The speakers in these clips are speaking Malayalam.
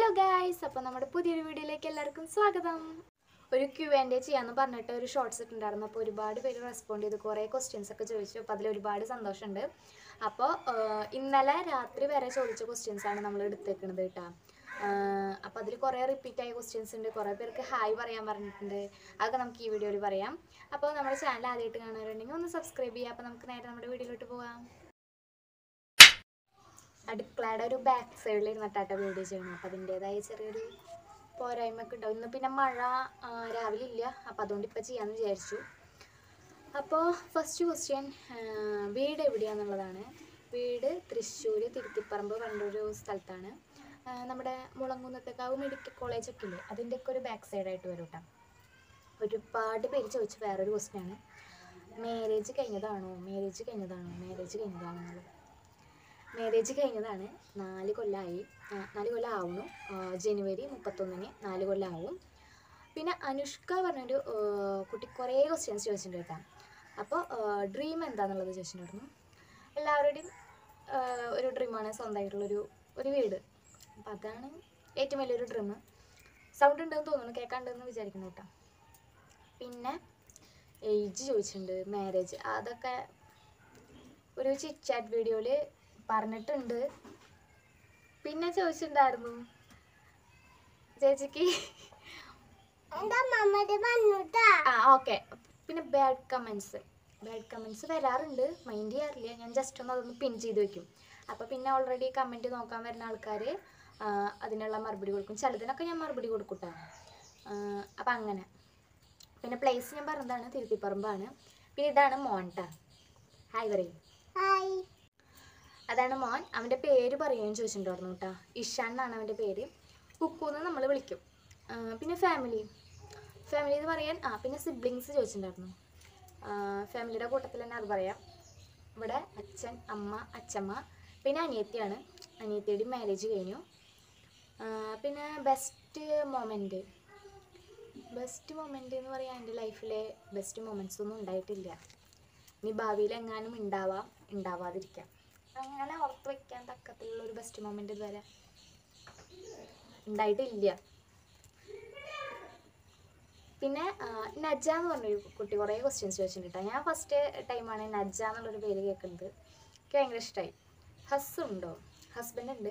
ഗായ്സ് അപ്പോൾ നമ്മുടെ പുതിയൊരു വീഡിയോയിലേക്ക് എല്ലാവർക്കും സ്വാഗതം ഒരു ക്യു ആൻഡ് എ ചെയ്യാന്ന് പറഞ്ഞിട്ട് ഒരു ഷോർട്സ് ഇട്ടുണ്ടായിരുന്നു അപ്പോൾ ഒരുപാട് പേര് റെസ്പോണ്ട് ചെയ്തു കുറേ ക്വസ്റ്റ്യൻസ് ഒക്കെ ചോദിച്ചു അപ്പോൾ അതിൽ ഒരുപാട് സന്തോഷമുണ്ട് അപ്പോൾ ഇന്നലെ രാത്രി വരെ ചോദിച്ച ക്വസ്റ്റ്യൻസ് ആണ് നമ്മൾ എടുത്തേക്കുന്നത് കേട്ടോ അപ്പോൾ അതിൽ കുറേ റിപ്പീറ്റ് ആയ ക്വസ്റ്റ്യൻസ് ഉണ്ട് കുറേ പേർക്ക് ഹായ് പറയാൻ പറഞ്ഞിട്ടുണ്ട് അതൊക്കെ നമുക്ക് ഈ വീഡിയോയിൽ പറയാം അപ്പോൾ നമ്മുടെ ചാനൽ ആദ്യമായിട്ട് കാണാറുണ്ടെങ്കിൽ ഒന്ന് സബ്സ്ക്രൈബ് ചെയ്യുക അപ്പോൾ നമുക്ക് നേരെ നമ്മുടെ വീഡിയോയിലോട്ട് പോകാം അടുക്കളയുടെ ഒരു ബാക്ക് സൈഡിൽ ഇരുന്നിട്ടാട്ടോ വീഡിയോ ചെയ്യണം അപ്പം അതിൻ്റെതായ ചെറിയൊരു പോരായ്മയൊക്കെ ഉണ്ടാവും ഇന്ന് പിന്നെ മഴ ആ, രാവിലെ ഇല്ല അപ്പം അതുകൊണ്ട് ഇപ്പം ചെയ്യാമെന്ന് വിചാരിച്ചു അപ്പോൾ ഫസ്റ്റ് ക്വസ്റ്റ്യൻ വീട് എവിടെയാണെന്നുള്ളതാണ് വീട് തൃശ്ശൂർ തിരുത്തിപ്പറമ്പ് പറഞ്ഞൊരു സ്ഥലത്താണ് ആ, നമ്മുടെ മുളങ്കുന്നത്തേക്കാവ് മെഡിക്കൽ കോളേജൊക്കെ ഇല്ലേ അതിൻ്റെയൊക്കെ ഒരു ബാക്ക് സൈഡായിട്ട് വരും കേട്ടോ ഒരുപാട് പേര് ചോദിച്ച വേറൊരു ക്വസ്റ്റ്യൻ ആണ് മാരേജ് കഴിഞ്ഞതാണോ മാരേജ് കഴിഞ്ഞതാണോ മാരേജ് കഴിഞ്ഞതാണോ എന്നുള്ളത് മാരേജ് കഴിഞ്ഞതാണ് നാല് കൊല്ലമായി ആ, നാല് കൊല്ലം ആവുന്നു ആ, ജനുവരി മുപ്പത്തൊന്നിന് നാല് കൊല്ലം ആവും പിന്നെ അനുഷ്ക പറഞ്ഞൊരു ആ, കുട്ടി കുറേ ക്വസ്റ്റ്യൻസ് ചോദിച്ചിട്ടുണ്ട് കേട്ടോ അപ്പോൾ ഡ്രീം എന്താണെന്നുള്ളത് ചോദിച്ചിട്ടുണ്ടായിരുന്നു എല്ലാവരുടെയും ആ, ഒരു ഡ്രീമാണ് സ്വന്തമായിട്ടുള്ളൊരു ഒരു വീട് അപ്പം അതാണ് ഏറ്റവും വലിയൊരു ഡ്രീം സൗണ്ട് ഉണ്ടെന്ന് തോന്നുന്നു കേൾക്കാണ്ടെന്ന് വിചാരിക്കുന്നു കേട്ടോ പിന്നെ ഏജ് ചോദിച്ചിട്ടുണ്ട് മാരേജ് അതൊക്കെ ഒരു ചിറ്റ് ചാറ്റ് വീഡിയോയിൽ പറഞ്ഞിട്ടുണ്ട് പിന്നെ ചോദിച്ചിട്ടുണ്ടായിരുന്നു ചേച്ചിക്ക് ആ ഓക്കെ പിന്നെ ബാഡ് കമൻസ് ബാഡ് കമൻസ് വരാറുണ്ട് മൈൻഡ് ചെയ്യാറില്ല ഞാൻ ജസ്റ്റ് ഒന്ന് അതൊന്ന് പിൻ ചെയ്ത് വെക്കും അപ്പോൾ പിന്നെ ഓൾറെഡി കമൻറ്റ് നോക്കാൻ വരുന്ന ആൾക്കാർ അതിനുള്ള മറുപടി കൊടുക്കും ചിലതിനൊക്കെ ഞാൻ മറുപടി കൊടുക്കും കേട്ടോ അപ്പം അങ്ങനെ പിന്നെ പ്ലേസ് ഞാൻ പറഞ്ഞതാണ് തിരുത്തിപ്പറമ്പാണ് പിന്നെ ഇതാണ് മോൺട്ട ഹായ് പറയും അതാണ് മോൻ അവൻ്റെ പേര് പറയുകയും ചോദിച്ചിട്ടുണ്ടായിരുന്നു കേട്ടോ ഇഷാൻ എന്നാണ് അവൻ്റെ പേര് കുക്കൂന്ന് നമ്മൾ വിളിക്കും ആ, പിന്നെ ഫാമിലി ഫാമിലി എന്ന് പറയാൻ ആ പിന്നെ സിബ്ലിങ്സ് ചോദിച്ചിട്ടുണ്ടായിരുന്നു ഫാമിലിയുടെ കൂട്ടത്തിൽ തന്നെ അത് പറയാം ഇവിടെ അച്ഛൻ അമ്മ അച്ഛമ്മ പിന്നെ അനിയത്തിയാണ് അനിയത്തിയുടെ മാരേജ് കഴിഞ്ഞു ആ, പിന്നെ ബെസ്റ്റ് മൊമെൻറ്റ് ബെസ്റ്റ് മൊമെൻ്റ് എന്ന് പറയാൻ എൻ്റെ ലൈഫിലെ ബെസ്റ്റ് മൊമെൻറ്റ്സ് ഒന്നും ഉണ്ടായിട്ടില്ല ഇനി ഭാവിയിൽ എങ്ങാനും ഉണ്ടാവാം ഉണ്ടാവാതിരിക്കാം അങ്ങനെ ഓർത്ത് വെക്കാൻ തക്കത്തിലുള്ള ഒരു ബെസ്റ്റ് മൊമെൻ്റ് ഇതുവരെ ഉണ്ടായിട്ടില്ല പിന്നെ ആ, നജ എന്ന് പറഞ്ഞൊരു കുട്ടി കുറേ ക്വസ്റ്റ്യൻസ് ചോദിച്ചിട്ടുണ്ട് ട്ടോ. ഞാൻ ഫസ്റ്റ് ടൈമാണ് നജ എന്നുള്ളൊരു പേര് കേൾക്കുന്നത് എനിക്ക് ഭയങ്കര ഇഷ്ടമായി ഹസ് ഉണ്ടോ ഹസ്ബൻഡ് ഉണ്ട്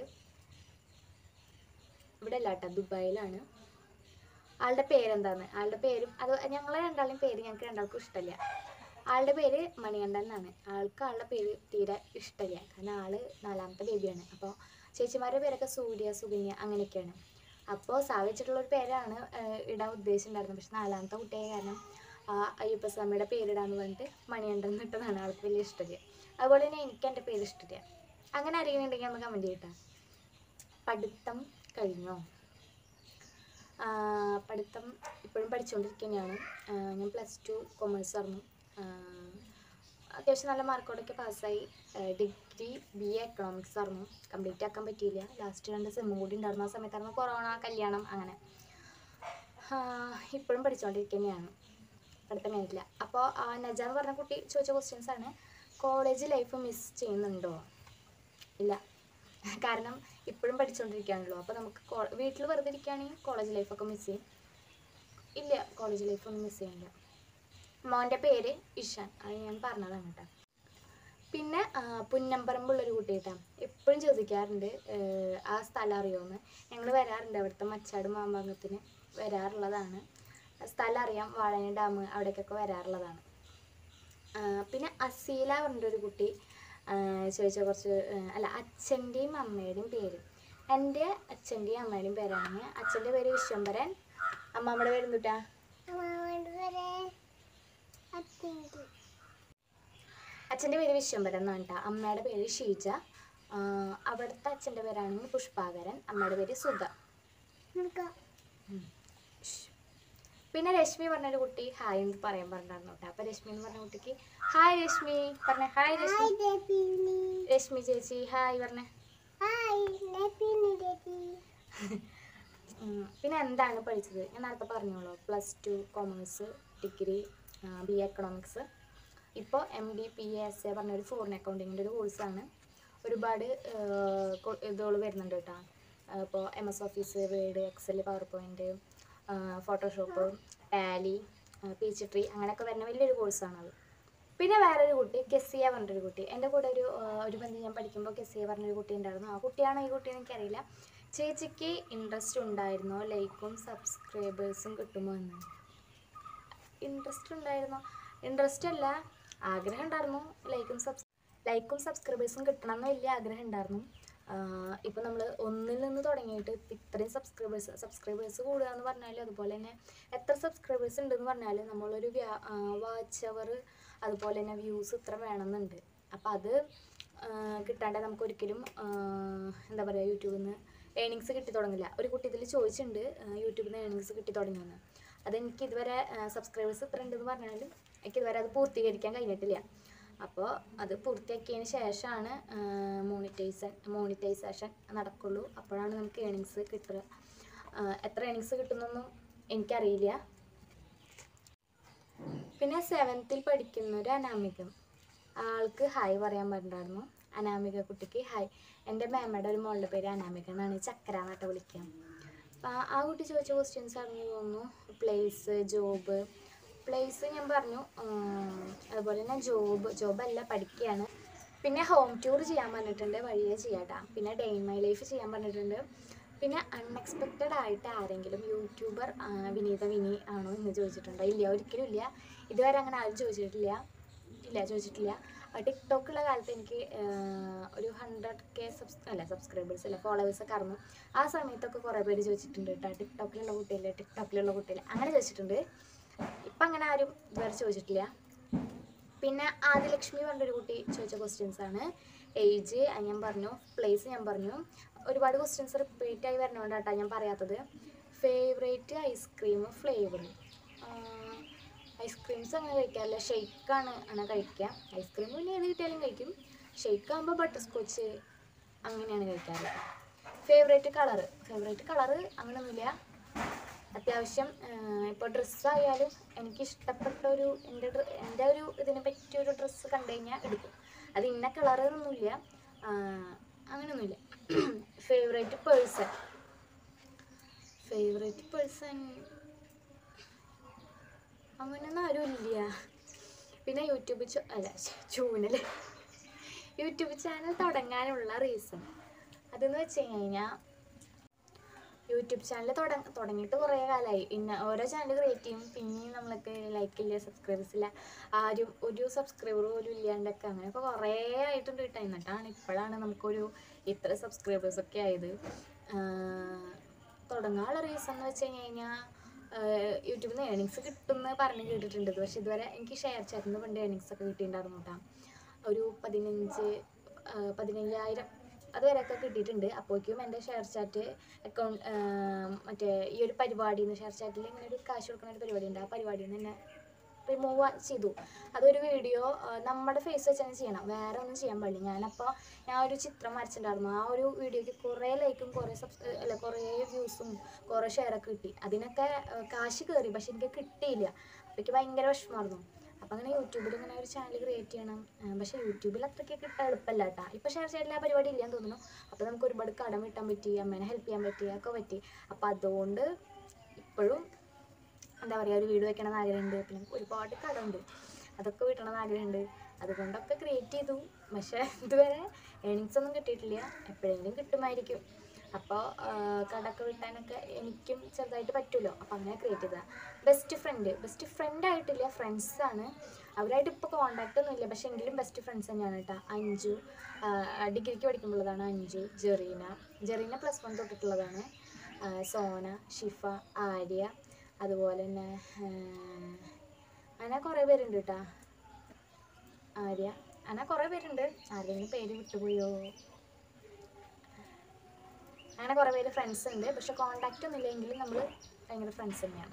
ഇവിടെ അല്ല കേട്ടോ ദുബായിലാണ് ആളുടെ പേരെന്താന്ന് ആളുടെ പേരും അത് ഞങ്ങളെ രണ്ടാളുടെയും പേര് ഞങ്ങൾക്ക് രണ്ടാൾക്കും ഇഷ്ടമില്ല ആളുടെ പേര് മണികണ്ഠൻ എന്നാണ് ആൾക്ക് ആളുടെ പേര് തീരെ ഇഷ്ടമില്ല കാരണം ആള് നാലാമത്തെ ബേബിയാണ് അപ്പോൾ ചേച്ചിമാരുടെ പേരൊക്കെ സൂര്യ സുകന്യ അങ്ങനെയൊക്കെയാണ് അപ്പോൾ സാധിച്ചിട്ടുള്ള ഒരു പേരാണ് ഏഹ്, ഇടാൻ ഉദ്ദേശിച്ചിട്ടുണ്ടായിരുന്നത് പക്ഷെ നാലാമത്തെ കുട്ടിയായ കാരണം ആ അയ്യപ്പസ്വാമിയുടെ പേരിടാന്ന് പറഞ്ഞിട്ട് മണികണ്ഠൻ എന്നിട്ടതാണ് ആൾക്ക് വലിയ ഇഷ്ടമില്ല അതുപോലെ തന്നെ എനിക്ക് എൻ്റെ പേര് ഇഷ്ടമില്ല അങ്ങനെ അറിയുന്നുണ്ടെങ്കിൽ ഒന്ന് കമൻറ്റ് ചെയ്യട്ടെ പഠിത്തം കഴിഞ്ഞോ ആ, പഠിത്തം ഇപ്പോഴും പഠിച്ചുകൊണ്ടിരിക്കുകയാണ് ആ, ഞാൻ പ്ലസ് ടു കൊമേഴ്സ് ആയിരുന്നു ആ, അത്യാവശ്യം നല്ല മാർക്കോടൊക്കെ പാസ്സായി ഡിഗ്രി ബി എ എക്കണോമിക്സ് ആയിരുന്നു കംപ്ലീറ്റ് ആക്കാൻ പറ്റിയില്ല ലാസ്റ്റ് രണ്ട് സെമ്മും കൂടി ഉണ്ടായിരുന്നു ആ സമയത്തായിരുന്നു കൊറോണ കല്യാണം അങ്ങനെ ആ, ഇപ്പോഴും പഠിച്ചുകൊണ്ടിരിക്കുകയാണ് പഠിത്തം കഴിഞ്ഞിട്ടില്ല അപ്പോൾ നജ എന്ന് പറഞ്ഞ കുട്ടി ചോദിച്ച ക്വസ്റ്റ്യൻസ് ആണ് കോളേജ് ലൈഫ് മിസ് ചെയ്യുന്നുണ്ടോ ഇല്ല കാരണം ഇപ്പോഴും പഠിച്ചുകൊണ്ടിരിക്കുകയാണല്ലോ അപ്പോൾ നമുക്ക് വീട്ടിൽ വെറുതെ ഇരിക്കുകയാണെങ്കിൽ കോളേജ് ലൈഫൊക്കെ മിസ് ചെയ്യും ഇല്ല കോളേജ് ലൈഫൊന്നും മിസ് ചെയ്യില്ല മോൻ്റെ പേര് ഇഷാൻ അത് ഞാൻ പറഞ്ഞതാണ് കേട്ടോ പിന്നെ ആ, പുന്നമ്പറമ്പുള്ളൊരു കുട്ടി കേട്ടോ എപ്പോഴും ചോദിക്കാറുണ്ട് ഏഹ്, ആ സ്ഥലം അറിയുമെന്ന് ഞങ്ങൾ വരാറുണ്ട് അവിടുത്തെ മച്ചാട് മാമ്പാങ്കത്തിന് വരാറുള്ളതാണ് സ്ഥലം അറിയാം വാഴനി ഡാം അവിടേക്കൊക്കെ വരാറുള്ളതാണ് ആ, പിന്നെ അസീല പറഞ്ഞൊരു കുട്ടി ആ, ചോദിച്ച കുറച്ച് ആ, അല്ല അച്ഛൻ്റെയും അമ്മയുടെയും പേര് എൻ്റെ അച്ഛൻ്റെയും അമ്മയുടെയും പേരാണ് അച്ഛൻ്റെ പേര് വിശ്വംഭരൻ അമ്മമ്മയുടെ പേര് എന്തുട്ടാ അച്ഛൻ്റെ പേര് വിശ്വംഭരൻ എന്നാണ് കേട്ടോ അമ്മയുടെ പേര് ഷീജ ആ, അവിടുത്തെ അച്ഛൻ്റെ പേരാണെങ്കിൽ പുഷ്പാകരൻ അമ്മയുടെ പേര് സുധ ഷ്. പിന്നെ രശ്മി പറഞ്ഞൊരു കുട്ടി ഹായ് എന്ന് പറയാൻ പറഞ്ഞിരുന്നു കേട്ടോ അപ്പൊ രശ്മി എന്ന് പറഞ്ഞ കുട്ടിക്ക് ഹായ് രശ്മി പറഞ്ഞേ ഹായ് രശ്മി രശ്മി ചേച്ചി ഹായ് പറഞ്ഞേ ഉം, പിന്നെ എന്താണ് പഠിച്ചത് ഞാൻ നേരത്തെ പറഞ്ഞോളൂ plus two commerce degree B A economics ഇപ്പോൾ M D P S A പറഞ്ഞൊരു ഫോറിൻ അക്കൗണ്ടിങ്ങിൻ്റെ ഒരു കോഴ്സാണ് ഒരുപാട് ഇതുകൾ വരുന്നുണ്ട് കേട്ടോ ഇപ്പോൾ M S office word excel power point photoshop tally Peachtree അങ്ങനെയൊക്കെ വരുന്ന വലിയൊരു കോഴ്സാണത് പിന്നെ വേറൊരു കുട്ടി കെസിയ പറഞ്ഞൊരു കുട്ടി എൻ്റെ കൂടെ ഒരു ആ, ഒരു ബന്ധു ഞാൻ പഠിക്കുമ്പോൾ കെസിയ പറഞ്ഞൊരു കുട്ടി ഉണ്ടായിരുന്നു ആ കുട്ടിയാണോ ഈ കുട്ടിയെന്ന് എനിക്കറിയില്ല ചേച്ചിക്ക് ഇൻട്രസ്റ്റ് ഉണ്ടായിരുന്നോ ലൈക്കും സബ്സ്ക്രൈബേഴ്സും കിട്ടുമോ എന്ന് ഇൻട്രസ്റ്റ് ഉണ്ടായിരുന്നോ ഇൻട്രസ്റ്റ് അല്ല ആഗ്രഹം ഉണ്ടായിരുന്നു ലൈക്കും സബ്സ് ലൈക്കും സബ്സ്ക്രൈബേഴ്സും കിട്ടണം എന്ന് വലിയ ആഗ്രഹം ഉണ്ടായിരുന്നു ഇപ്പം നമ്മൾ ഒന്നിൽ നിന്ന് തുടങ്ങിയിട്ട് ഇപ്പം ഇത്രയും സബ്സ്ക്രൈബേഴ്സ് സബ്സ്ക്രൈബേഴ്സ് കൂടുക എന്ന് പറഞ്ഞാൽ അതുപോലെ തന്നെ എത്ര സബ്സ്ക്രൈബേഴ്സ് ഉണ്ടെന്ന് പറഞ്ഞാൽ നമ്മളൊരു വാച്ച് അവർ അതുപോലെ തന്നെ വ്യൂസ് ഇത്ര വേണമെന്നുണ്ട് അപ്പം അത് ആ, കിട്ടാണ്ട് നമുക്ക് ഒരിക്കലും ആ, എന്താ പറയുക യൂട്യൂബിൽ നിന്ന് ഏണിങ്സ് കിട്ടി തുടങ്ങില്ല ഒരു കുട്ടി ഇതിൽ ചോദിച്ചിട്ടുണ്ട് യൂട്യൂബിൽ നിന്ന് ഏണിങ്സ് കിട്ടി തുടങ്ങിയെന്ന് അതെനിക്ക് ഇതുവരെ സബ്സ്ക്രൈബേഴ്സ് ഇത്ര ഉണ്ടെന്ന് പറഞ്ഞാലും എനിക്ക് ഇതുവരെ അത് പൂർത്തീകരിക്കാൻ കഴിഞ്ഞിട്ടില്ല അപ്പോൾ അത് പൂർത്തിയാക്കിയതിന് ശേഷമാണ് മോണിറ്റൈസൻ മോണിറ്റൈസേഷൻ നടക്കുള്ളൂ അപ്പോഴാണ് നമുക്ക് ഏണിങ്സ് കിട്ടുക ആ, എത്ര ഏണിങ്സ് കിട്ടുന്നൊന്നും എനിക്കറിയില്ല പിന്നെ സെവൻത്തിൽ പഠിക്കുന്ന ഒരു അനാമികം ആൾക്ക് ഹായ് പറയാൻ പറഞ്ഞിട്ടുണ്ടായിരുന്നു അനാമിക കുട്ടിക്ക് ഹായ് എൻ്റെ മേമയുടെ ഒരു മോളുടെ പേര് അനാമിക എന്നാണ് ചക്കര എന്നിട്ട് വിളിക്കുക അപ്പം ആ- ആ കുട്ടി ചോദിച്ച ക്വസ്റ്റ്യൻസ് അറിഞ്ഞു തോന്നുന്നു പ്ലേസ് ജോബ് പ്ലേസ് ഞാൻ പറഞ്ഞു ഉം, അതുപോലെ തന്നെ ജോബ് ജോബല്ല പഠിക്കുകയാണ് പിന്നെ ഹോം ടൂർ ചെയ്യാൻ പറഞ്ഞിട്ടുണ്ട് വഴിയെ ചെയ്യാട്ടാ പിന്നെ ഡേ ഇൻ മൈ ലൈഫ് ചെയ്യാൻ പറഞ്ഞിട്ടുണ്ട് പിന്നെ അൺഎക്സ്പെക്റ്റഡ് ആയിട്ട് ആരെങ്കിലും യൂട്യൂബർ ആ, വിനീത വിനി ആണോ എന്ന് ചോദിച്ചിട്ടുണ്ടോ ഇല്ല ഒരിക്കലും ഇല്ല ഇതുവരെ അങ്ങനെ ആരും ചോദിച്ചിട്ടില്ല ഇല്ല ചോദിച്ചിട്ടില്ല ടിക്ടോക്കുള്ള കാലത്ത് എനിക്ക് ആ, ഒരു ഹൺഡ്രഡ് കെ സബ്സ് അല്ല സബ്സ്ക്രൈബേഴ്സ് അല്ല ഫോളോവേഴ്സ് ഒക്കെ ആയിരുന്നു ആ സമയത്തൊക്കെ കുറേ പേര് ചോദിച്ചിട്ടുണ്ട് കേട്ടോ ടിക്ടോക്കിലുള്ള കുട്ടിയില്ലേ ടിക്ടോക്കിലുള്ള കുട്ടിയില്ലേ അങ്ങനെ ചോദിച്ചിട്ടുണ്ട് ഇപ്പം അങ്ങനെ ആരും ഇതുവരെ ചോദിച്ചിട്ടില്ല പിന്നെ ആദിലക്ഷ്മി പറഞ്ഞൊരു കുട്ടി ചോദിച്ച ക്വസ്റ്റ്യൻസ് ആണ് ഏജ് ഞാൻ പറഞ്ഞു പ്ലേസ് ഞാൻ പറഞ്ഞു ഒരുപാട് ക്വസ്റ്റ്യൻസ് റിപ്പീറ്റ് ആയി വരുന്നതുകൊണ്ടാട്ടോ ഞാൻ പറയാത്തത് ഫേവറേറ്റ് ഐസ്ക്രീം ഫ്ലേവർ ഐസ്ക്രീംസ് അങ്ങനെ കഴിക്കാറില്ല ഷെയ്ക്കാണ് അങ്ങനെ കഴിക്കുക ഐസ്ക്രീം പിന്നെ ഏത് കിട്ടിയാലും കഴിക്കും ഷെയ്ക്ക് ആകുമ്പോൾ ബട്ടർ സ്കോച്ച് അങ്ങനെയാണ് കഴിക്കാറ് ഫേവറേറ്റ് കളറ് ഫേവറേറ്റ് കളറ് അങ്ങനെയൊന്നുമില്ല അത്യാവശ്യം ഇപ്പോൾ ഡ്രസ്സായാലും എനിക്ക് ഇഷ്ടപ്പെട്ട ഒരു എൻ്റെ ഡ്ര- എൻ്റെ ഒരു ഇതിനെ പറ്റിയ ഒരു ഡ്രസ്സ് കണ്ടു കഴിഞ്ഞാൽ എടുക്കും അത് ഇന്ന കളറൊന്നുമില്ല അങ്ങനെയൊന്നുമില്ല ഫേവറേറ്റ് പേഴ്സൺ ഫേവറേറ്റ് പേഴ്സൺ അങ്ങനെയൊന്നും ആരും ഇല്ല പിന്നെ യൂട്യൂബ് ചോ അല്ല ചൂനൽ യൂട്യൂബ് ചാനൽ തുടങ്ങാനുള്ള റീസൺ അതെന്ന് വെച്ച് കഴിഞ്ഞാൽ യൂട്യൂബ് ചാനൽ തുടങ്ങ തുടങ്ങിയിട്ട് കുറേ കാലമായി ഇന്ന ഓരോ ചാനൽ ക്രിയേറ്റ് ചെയ്യും പിന്നെയും നമ്മൾക്ക് ലൈക്ക് ഇല്ല സബ്സ്ക്രൈബേഴ്സ് ഇല്ല ആരും ഒരു സബ്സ്ക്രൈബർ പോലും ഇല്ലാണ്ടൊക്കെ അങ്ങനെയൊക്കെ കുറേ ആയിട്ടുണ്ട് കേട്ടോ എന്നിട്ടാണ് ഇപ്പോഴാണ് നമുക്കൊരു ഇത്ര സബ്സ്ക്രൈബേഴ്സ് ഒക്കെ ആയത് ആഹ് തുടങ്ങാനുള്ള റീസൺ എന്ന് വെച്ച് കഴിഞ്ഞ് കഴിഞ്ഞാൽ യൂട്യൂബിൽ നിന്ന് ഏണിങ്സ് കിട്ടുമെന്ന് പറഞ്ഞ് കേട്ടിട്ടുണ്ട് പക്ഷെ ഇതുവരെ എനിക്ക് ഷെയർ ചാറ്റിന് പണ്ട് ഏണിങ്സ് ഒക്കെ കിട്ടിയിട്ടുണ്ടായിരുന്നു കേട്ടോ ഒരു പതിനഞ്ച് ആഹ് പതിനയ്യായിരം അതുവരെയൊക്കെ കിട്ടിയിട്ടുണ്ട് അപ്പോഴേക്കും എൻ്റെ ഷെയർ ചാറ്റ് അക്കൗണ്ട് മറ്റേ ഈ ഒരു പരിപാടിയിൽ നിന്ന് ഷെയർ ചാറ്റിൽ ഇങ്ങനെ ഒരു കാശ് കൊടുക്കുന്ന ഒരു പരിപാടി ഉണ്ട് ആ പരിപാടിയിൽ നിന്ന് തന്നെ റിമൂവ് ചെയ്തു അതൊരു വീഡിയോ നമ്മുടെ ഫേസ് വെച്ച് തന്നെ ചെയ്യണം വേറെ ഒന്നും ചെയ്യാൻ പാടില്ല ഞാനപ്പോൾ ഞാൻ ഒരു ചിത്രം വരച്ചിട്ടുണ്ടായിരുന്നു ആ ഒരു വീഡിയോയ്ക്ക് കുറേ ലൈക്കും കുറേ സബ്സ് അല്ല കുറേ വ്യൂസും കുറേ ഷെയറൊക്കെ കിട്ടി അതിനൊക്കെ ആ, കാശ് കയറി പക്ഷെ എനിക്ക് കിട്ടിയില്ല അപ്പോൾ എനിക്ക് ഭയങ്കര വിഷമമായിരുന്നു അപ്പം അങ്ങനെ യൂട്യൂബിൽ ഇങ്ങനെ ഒരു ചാനൽ ക്രിയേറ്റ് ചെയ്യണം ആ, പക്ഷേ യൂട്യൂബിൽ അത്രയ്ക്ക് കിട്ടാൻ എളുപ്പമല്ല കേട്ടോ ഇപ്പോൾ ഷെയർ ചാറ്റിൽ ആ പരിപാടി ഇല്ലാന്ന് തോന്നുന്നു അപ്പോൾ നമുക്ക് ഒരുപാട് കടം കിട്ടാൻ പറ്റി അമ്മേനെ ഹെൽപ്പ് ചെയ്യാൻ പറ്റി ഒക്കെ പറ്റി അപ്പോൾ അതുകൊണ്ട് ഇപ്പോഴും എന്താ പറയുക ഒരു വീട് വെക്കണം എന്ന് ആഗ്രഹമുണ്ട് പിന്നെ ഒരുപാട് കടമുണ്ട് അതൊക്കെ വീട്ടണം എന്ന് ആഗ്രഹമുണ്ട് അതുകൊണ്ടൊക്കെ ക്രിയേറ്റ് ചെയ്തു പക്ഷേ ഇതുവരെ ഏണിങ്സ് ഒന്നും കിട്ടിയിട്ടില്ല എപ്പോഴെങ്കിലും കിട്ടുമായിരിക്കും അപ്പോൾ കടമൊക്കെ വിട്ടാനൊക്കെ എനിക്കും ചെറുതായിട്ട് പറ്റുമല്ലോ അപ്പോൾ അങ്ങനെ ക്രിയേറ്റ് ചെയ്തതാണ് ബെസ്റ്റ് ഫ്രണ്ട് ബെസ്റ്റ് ഫ്രണ്ട് ആയിട്ടില്ല ഫ്രണ്ട്സാണ് അവരായിട്ട് ഇപ്പോൾ കോണ്ടാക്റ്റ് ഒന്നും ഇല്ല പക്ഷേ എങ്കിലും ബെസ്റ്റ് ഫ്രണ്ട്സ് തന്നെയാണ് കേട്ടോ അഞ്ചു ആ, ഡിഗ്രിക്ക് പഠിക്കുമ്പോഴതാണ് അഞ്ചു ജെറീന ജെറീന പ്ലസ് വൺ തൊട്ടിട്ടുള്ളതാണ് ആ, സോന ഷിഫ ആര്യ അതുപോലെ തന്നെ ആ, അങ്ങനെ കുറേ പേരുണ്ട് കേട്ടോ ആര്യ അങ്ങനെ കുറേ പേരുണ്ട് ആരുടെയും പേര് വിട്ടുപോയോ അങ്ങനെ കുറേ പേര് ഫ്രണ്ട്സ് ഉണ്ട് പക്ഷെ കോണ്ടാക്റ്റ് ഒന്നും ഇല്ലെങ്കിലും നമ്മൾ ഭയങ്കര ഫ്രണ്ട്സ് തന്നെയാണ്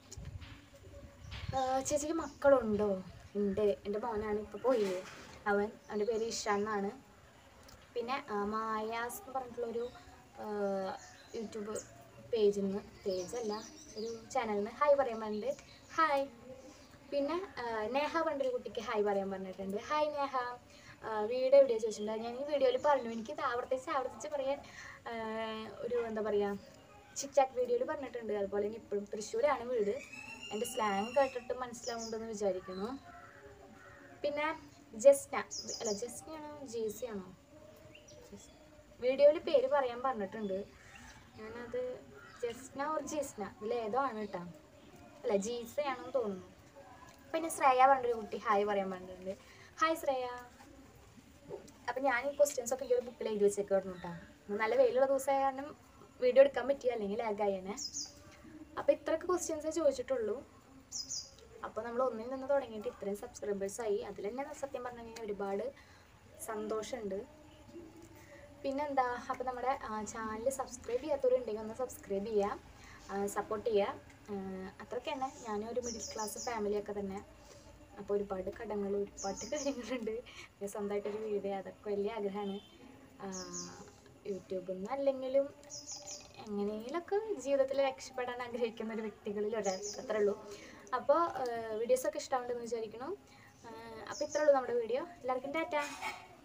ആ, ചേച്ചിക്ക് മക്കളുണ്ടോ ഉണ്ട് എൻ്റെ മോനാണ് ഇപ്പോൾ പോയില്ലേ അവൻ അവൻ്റെ പേര് ഇഷാൻ എന്നാണ് പിന്നെ ആ, മായാസ് എന്ന് പറഞ്ഞിട്ടുള്ളൊരു ആ, യൂട്യൂബ് പേജിൽ നിന്ന് പേജല്ല ഒരു ചാനലിൽ നിന്ന് ഹായ് പറയാൻ പറഞ്ഞിട്ടുണ്ട് ഹായ് പിന്നെ ആ, നേഹ പണ്ടൊരു കുട്ടിക്ക് ഹായ് പറയാൻ പറഞ്ഞിട്ടുണ്ട് ഹായ് നേഹ ആ, വീട് എവിടെയാണ് ചോദിച്ചിട്ടുണ്ട് ഞാൻ ഈ വീഡിയോയിൽ പറഞ്ഞു എനിക്ക് ഇത് ആവർത്തിച്ച് ആവർത്തിച്ച് പറയാൻ ആ, ഒരു എന്താ പറയുക ചിക്ചാക്ക് വീഡിയോയിൽ പറഞ്ഞിട്ടുണ്ട് അതുപോലെ തന്നെ ഇപ്പോഴും തൃശ്ശൂരാണ് വീട് എൻ്റെ സ്ലാങ് കേട്ടിട്ട് മനസ്സിലാവുന്നുണ്ടെന്ന് വിചാരിക്കുന്നു പിന്നെ ജസ്ന അല്ല ജസ്നയാണോ ജേസി ആണോ വീഡിയോയിൽ പേര് പറയാൻ പറഞ്ഞിട്ടുണ്ട് ഞാനത് ജസ്ന ഓർ ജീസ്ന ഇതിലേതോ ആണ് കേട്ടോ അല്ല ജീസയാണെന്ന് തോന്നുന്നു പിന്നെ ശ്രേയ പറഞ്ഞൊരു കുട്ടി ഹായ് പറയാൻ പറഞ്ഞിട്ടുണ്ട് ഹായ് ശ്രേയ അപ്പം ഞാൻ ഈ ക്വസ്റ്റ്യൻസ് ഒക്കെ ഈ ഒരു ബുക്കിൽ എഴുതി വെച്ചേക്കായിരുന്നു കേട്ടോ ഇന്ന് നല്ല വെയിലുള്ള ദിവസമായ കാരണം വീഡിയോ എടുക്കാൻ പറ്റിയ അല്ലെങ്കിൽ ലാഗായേനെ അപ്പോൾ ഇത്രയൊക്കെ ക്വസ്റ്റ്യൻസേ ചോദിച്ചിട്ടുള്ളൂ അപ്പോൾ നമ്മൾ ഒന്നിൽ നിന്ന് തുടങ്ങിയിട്ട് ഇത്രയും സബ്സ്ക്രൈബേഴ്സ് ആയി അതിൽ തന്നെ സത്യം പറഞ്ഞു കഴിഞ്ഞാൽ ഒരുപാട് സന്തോഷമുണ്ട് പിന്നെന്താ അപ്പോൾ നമ്മുടെ ചാനൽ സബ്സ്ക്രൈബ് ചെയ്യാത്തവരുണ്ടെങ്കിൽ ഒന്ന് സബ്സ്ക്രൈബ് ചെയ്യുക സപ്പോർട്ട് ചെയ്യുക അത്രയ്ക്കാണ് ഞാനും ഒരു മിഡിൽ ക്ലാസ് ഫാമിലിയൊക്കെ തന്നെ അപ്പോൾ ഒരുപാട് കടങ്ങൾ ഒരുപാട് കാര്യങ്ങളുണ്ട് പിന്നെ സ്വന്തമായിട്ടൊരു വീട് അതൊക്കെ വലിയ ആഗ്രഹമാണ് യൂട്യൂബിൽ നിന്ന് അല്ലെങ്കിലും എങ്ങനെയെങ്കിലുമൊക്കെ ജീവിതത്തിൽ രക്ഷപ്പെടാൻ ആഗ്രഹിക്കുന്ന ഒരു വ്യക്തികളിൽ ഒരാൾ അത്രേ ഉള്ളൂ അപ്പോൾ വീഡിയോസൊക്കെ ഇഷ്ടമുണ്ടെന്ന് വിചാരിക്കണം അപ്പോൾ ഇത്രേ ഉള്ളൂ നമ്മുടെ വീഡിയോ എല്ലാവർക്കും ടാറ്റ